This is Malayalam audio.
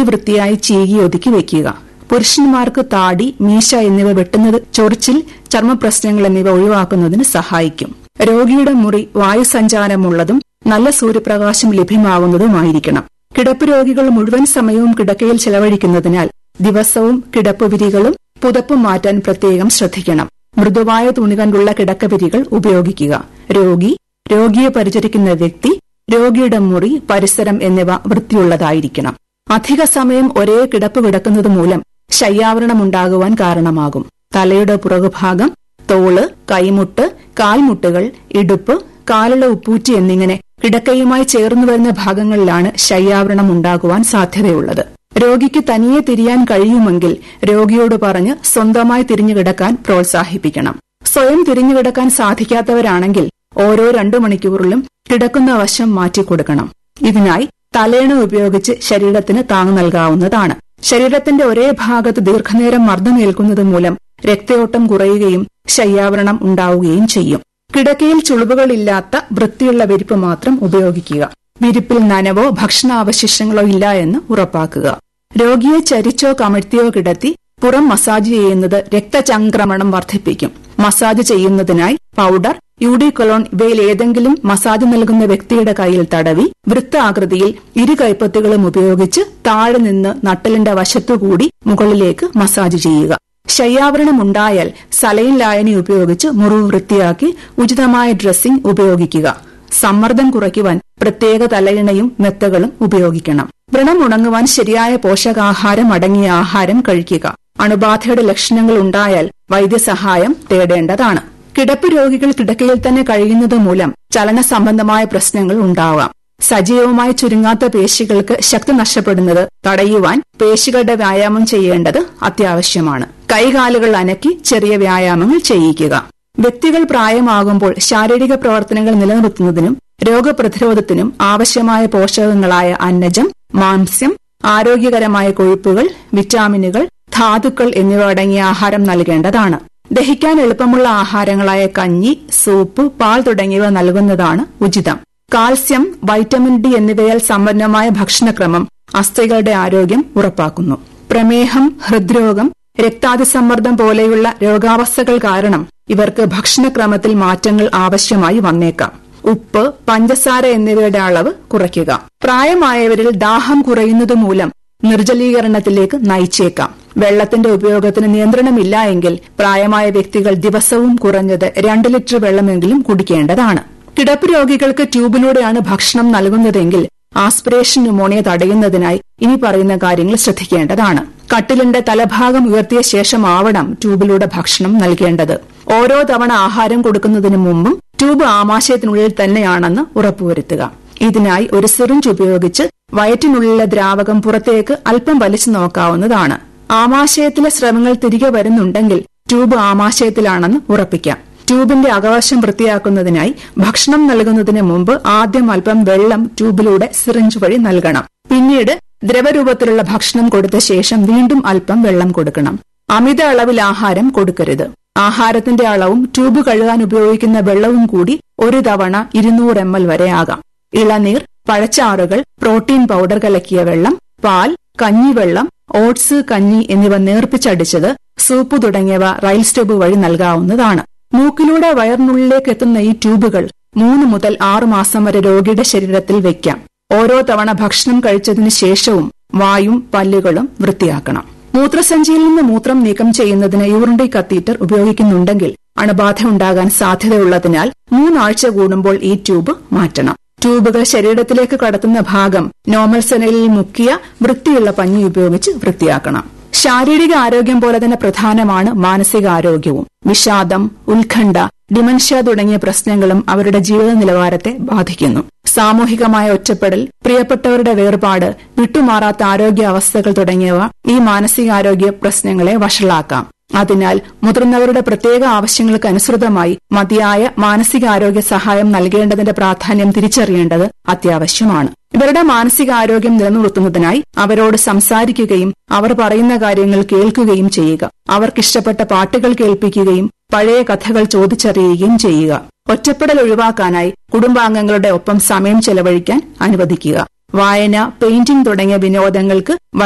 വൃത്തിയായി ചീകി ഒതുക്കി വെക്കുക പുരുഷന്മാർക്ക് താടി മീശ എന്നിവ വെട്ടുന്നത് ചൊറിച്ചിൽ ചർമ്മപ്രശ്നങ്ങൾ എന്നിവ ഒഴിവാക്കുന്നതിന് സഹായിക്കും രോഗിയുടെ മുറി വായുസഞ്ചാരമുള്ളതും നല്ല സൂര്യപ്രകാശം ലഭ്യമാകുന്നതുമായിരിക്കണം കിടപ്പ് രോഗികൾ മുഴുവൻ സമയവും കിടക്കയിൽ ചെലവഴിക്കുന്നതിനാൽ ദിവസവും കിടപ്പുവിരികളും പുതപ്പും മാറ്റാൻ പ്രത്യേകം ശ്രദ്ധിക്കണം മൃദുവായ തുണി കൊണ്ടുള്ള കിടക്കവിരികൾ ഉപയോഗിക്കുക രോഗി രോഗിയെ പരിചരിക്കുന്ന വ്യക്തി രോഗിയുടെ മുറി പരിസരം എന്നിവ വൃത്തിയുള്ളതായിരിക്കണം അധിക സമയം ഒരേ കിടപ്പ് കിടക്കുന്നത് മൂലം ശയ്യാവരണമുണ്ടാകുവാൻ കാരണമാകും തലയുടെ പുറകുഭാഗം തോള് കൈമുട്ട് കാൽമുട്ടുകൾ ഇടുപ്പ് കാലുള്ള ഉപ്പൂറ്റി എന്നിങ്ങനെ കിടക്കയുമായി ചേർന്നു വരുന്ന ഭാഗങ്ങളിലാണ് ശയ്യാവരണം ഉണ്ടാകുവാൻ സാധ്യതയുള്ളത് രോഗിക്ക് തനിയെ തിരിയാൻ കഴിയുമെങ്കിൽ രോഗിയോട് പറഞ്ഞ് സ്വന്തമായി തിരിഞ്ഞു കിടക്കാൻ പ്രോത്സാഹിപ്പിക്കണം സ്വയം തിരിഞ്ഞു കിടക്കാൻ സാധിക്കാത്തവരാണെങ്കിൽ ഓരോ രണ്ടു മണിക്കൂറിലും കിടക്കുന്ന വശം മാറ്റിക്കൊടുക്കണം ഇതിനായി തലേണ ഉപയോഗിച്ച് ശരീരത്തിന് താങ്ങ് നൽകാവുന്നതാണ് ശരീരത്തിന്റെ ഒരേ ഭാഗത്ത് ദീർഘനേരം മർദ്ദമേൽക്കുന്നത് മൂലം രക്തയോട്ടം കുറയുകയും ശയ്യാവരണം ഉണ്ടാവുകയും ചെയ്യും കിടക്കയിൽ ചുളിവുകളില്ലാത്ത വൃത്തിയുള്ള വിരിപ്പ് മാത്രം ഉപയോഗിക്കുക വിരിപ്പിൽ നനവോ ഭക്ഷണാവശിഷ്ടങ്ങളോ ഇല്ല എന്ന് ഉറപ്പാക്കുക രോഗിയെ ചരിച്ചോ കമിഴ്ത്തിയോ കിടത്തി പുറം മസാജ് ചെയ്യുന്നത് രക്തചംക്രമണം വർദ്ധിപ്പിക്കും മസാജ് ചെയ്യുന്നതിനായി പൌഡർ യൂഡികൊളോൺ ഇവയിൽ ഏതെങ്കിലും മസാജ് നൽകുന്ന വ്യക്തിയുടെ കയ്യിൽ തടവി വൃത്താകൃതിയിൽ ഇരു കൈപ്പത്തുകളും ഉപയോഗിച്ച് താഴെ നിന്ന് നട്ടലിന്റെ വശത്തുകൂടി മുകളിലേക്ക് മസാജ് ചെയ്യുക ശയ്യാവരണമുണ്ടായാൽ സലൈൻ ലായനി ഉപയോഗിച്ച് മുറിവ് വൃത്തിയാക്കി ഉചിതമായ ഡ്രസ്സിംഗ് ഉപയോഗിക്കുക സമ്മർദ്ദം കുറയ്ക്കുവാൻ പ്രത്യേക തലയിണയും മെത്തകളും ഉപയോഗിക്കണം വ്രണം ഉണങ്ങുവാൻ ശരിയായ പോഷകാഹാരം അടങ്ങിയ ആഹാരം കഴിക്കുക അണുബാധയുടെ ലക്ഷണങ്ങൾ ഉണ്ടായാൽ വൈദ്യസഹായം തേടേണ്ടതാണ് കിടപ്പ് രോഗികൾ കിടക്കയിൽ തന്നെ കഴിയുന്നത് മൂലം ചലന സംബന്ധമായ പ്രശ്നങ്ങൾ ഉണ്ടാവാം സജീവമായി ചുരുങ്ങാത്ത പേശികൾക്ക് ശക്തി നഷ്ടപ്പെടുന്നത് തടയുവാൻ പേശികളുടെ വ്യായാമം ചെയ്യേണ്ടത് അത്യാവശ്യമാണ് കൈകാലുകൾ അനക്കി ചെറിയ വ്യായാമങ്ങൾ ചെയ്യിക്കുക വ്യക്തികൾ പ്രായമാകുമ്പോൾ ശാരീരിക പ്രവർത്തനങ്ങൾ നിലനിർത്തുന്നതിനും രോഗപ്രതിരോധത്തിനും ആവശ്യമായ പോഷകങ്ങളായ അന്നജം മാംസ്യം ആരോഗ്യകരമായ കൊഴുപ്പുകൾ വിറ്റാമിനുകൾ ധാതുക്കൾ എന്നിവ അടങ്ങിയ ആഹാരം നൽകേണ്ടതാണ് ദഹിക്കാൻ എളുപ്പമുള്ള ആഹാരങ്ങളായ കഞ്ഞി സൂപ്പ് പാൽ തുടങ്ങിയവ നൽകുന്നതാണ് ഉചിതം കാൽസ്യം വൈറ്റമിൻ ഡി എന്നിവയാൽ സമ്പന്നമായ ഭക്ഷണക്രമം അസ്ഥികളുടെ ആരോഗ്യം ഉറപ്പാക്കുന്നു പ്രമേഹം ഹൃദ്രോഗം രക്താതിസമ്മർദ്ദം പോലെയുള്ള രോഗാവസ്ഥകൾ കാരണം ഇവർക്ക് ഭക്ഷണക്രമത്തിൽ മാറ്റങ്ങൾ ആവശ്യമായി വന്നേക്കാം ഉപ്പ് പഞ്ചസാര എന്നിവയുടെ അളവ് കുറയ്ക്കുക പ്രായമായവരിൽ ദാഹം കുറയുന്നത് മൂലം നിർജ്ജലീകരണത്തിലേക്ക് നയിച്ചേക്കാം വെള്ളത്തിന്റെ ഉപയോഗത്തിന് നിയന്ത്രണമില്ല എങ്കിൽ പ്രായമായ വ്യക്തികൾ ദിവസവും കുറഞ്ഞത് രണ്ട് ലിറ്റർ വെള്ളമെങ്കിലും കുടിക്കേണ്ടതാണ് കിടപ്പ് രോഗികൾക്ക് ട്യൂബിലൂടെയാണ് ഭക്ഷണം നൽകുന്നതെങ്കിൽ ആസ്പിറേഷൻ ന്യൂമോണിയ തടയുന്നതിനായി ഇനി പറയുന്ന കാര്യങ്ങൾ ശ്രദ്ധിക്കേണ്ടതാണ് കട്ടിലിന്റെ തലഭാഗം ഉയർത്തിയ ശേഷമാവണം ട്യൂബിലൂടെ ഭക്ഷണം നൽകേണ്ടത് ഓരോ തവണ ആഹാരം കൊടുക്കുന്നതിന് മുമ്പും ട്യൂബ് ആമാശയത്തിനുള്ളിൽ തന്നെയാണെന്ന് ഉറപ്പുവരുത്തുക ഇതിനായി ഒരു സിറിഞ്ച് ഉപയോഗിച്ച് വയറ്റിനുള്ളിലെ ദ്രാവകം പുറത്തേക്ക് അല്പം വലിച്ചു നോക്കാവുന്നതാണ് ആമാശയത്തിലെ സ്രവങ്ങൾ തിരികെ വരുന്നുണ്ടെങ്കിൽ ട്യൂബ് ആമാശയത്തിലാണെന്ന് ഉറപ്പിക്കാം ട്യൂബിന്റെ അകവശം വൃത്തിയാക്കുന്നതിനായി ഭക്ഷണം നൽകുന്നതിന് മുമ്പ് ആദ്യം അല്പം വെള്ളം ട്യൂബിലൂടെ സിറിഞ്ച് വഴി നൽകണം പിന്നീട് ദ്രവരൂപത്തിലുള്ള ഭക്ഷണം കൊടുത്ത ശേഷം വീണ്ടും അല്പം വെള്ളം കൊടുക്കണം അമിത അളവിൽ ആഹാരം കൊടുക്കരുത് ആഹാരത്തിന്റെ അളവും ട്യൂബ് കഴുകാൻ ഉപയോഗിക്കുന്ന വെള്ളവും കൂടി ഒരു തവണ ഇരുന്നൂറ് എം എൽ വരെ ആകാം ഇളനീർ പഴച്ചാറുകൾ പ്രോട്ടീൻ പൌഡർ കലക്കിയ വെള്ളം പാൽ കഞ്ഞിവെള്ളം ഓട്സ് കഞ്ഞി എന്നിവ നേർപ്പിച്ചടിച്ചത് സൂപ്പ് തുടങ്ങിയവ റൈൽ സ്റ്റോബ് വഴി നൽകാവുന്നതാണ് മൂക്കിലൂടെ വയറിനുള്ളിലേക്ക് എത്തുന്ന ഈ ട്യൂബുകൾ മൂന്ന് മുതൽ ആറ് മാസം വരെ രോഗിയുടെ ശരീരത്തിൽ വയ്ക്കാം ഓരോ തവണ ഭക്ഷണം കഴിച്ചതിനു ശേഷവും വായും പല്ലുകളും വൃത്തിയാക്കണം മൂത്രസഞ്ചിയിൽ നിന്ന് മൂത്രം നീക്കം ചെയ്യുന്നതിന് യൂറിൻഡി കത്തീറ്റർ ഉപയോഗിക്കുന്നുണ്ടെങ്കിൽ അണുബാധ ഉണ്ടാകാൻ സാധ്യതയുള്ളതിനാൽ മൂന്നാഴ്ച കൂടുമ്പോൾ ഈ ട്യൂബ് മാറ്റണം ട്യൂബുകൾ ശരീരത്തിലേക്ക് കടത്തുന്ന ഭാഗം നോർമൽ സെനലിൽ മുക്കിയ വൃത്തിയുള്ള പഞ്ഞി ഉപയോഗിച്ച് വൃത്തിയാക്കണം ശാരീരിക ആരോഗ്യം പോലെ തന്നെ പ്രധാനമാണ് മാനസികാരോഗ്യവും വിഷാദം ഉത്കണ്ഠ ഡിമൻഷ്യ തുടങ്ങിയ പ്രശ്നങ്ങളും അവരുടെ ജീവിത നിലവാരത്തെ ബാധിക്കുന്നു സാമൂഹികമായ ഒറ്റപ്പെടൽ പ്രിയപ്പെട്ടവരുടെ വേർപാട് വിട്ടുമാറാത്ത ആരോഗ്യ അവസ്ഥകൾ തുടങ്ങിയവ ഈ മാനസികാരോഗ്യ പ്രശ്നങ്ങളെ വഷളാക്കാം അതിനാൽ മുതിർന്നവരുടെ പ്രത്യേക ആവശ്യങ്ങൾക്ക് അനുസൃതമായി മതിയായ മാനസികാരോഗ്യ സഹായം നൽകേണ്ടതിന്റെ പ്രാധാന്യം തിരിച്ചറിയേണ്ടത് അത്യാവശ്യമാണ് ഇവരുടെ മാനസികാരോഗ്യം നിലനിർത്തുന്നതിനായി അവരോട് സംസാരിക്കുകയും അവർ പറയുന്ന കാര്യങ്ങൾ കേൾക്കുകയും ചെയ്യുക അവർക്കിഷ്ടപ്പെട്ട പാട്ടുകൾ കേൾപ്പിക്കുകയും പഴയ കഥകൾ ചോദിച്ചറിയുകയും ചെയ്യുക ഒറ്റപ്പെടൽ ഒഴിവാക്കാനായി കുടുംബാംഗങ്ങളുടെ ഒപ്പം സമയം ചെലവഴിക്കാൻ അനുവദിക്കുക വായന പെയിന്റിംഗ് തുടങ്ങിയ വിനോദങ്ങൾക്ക്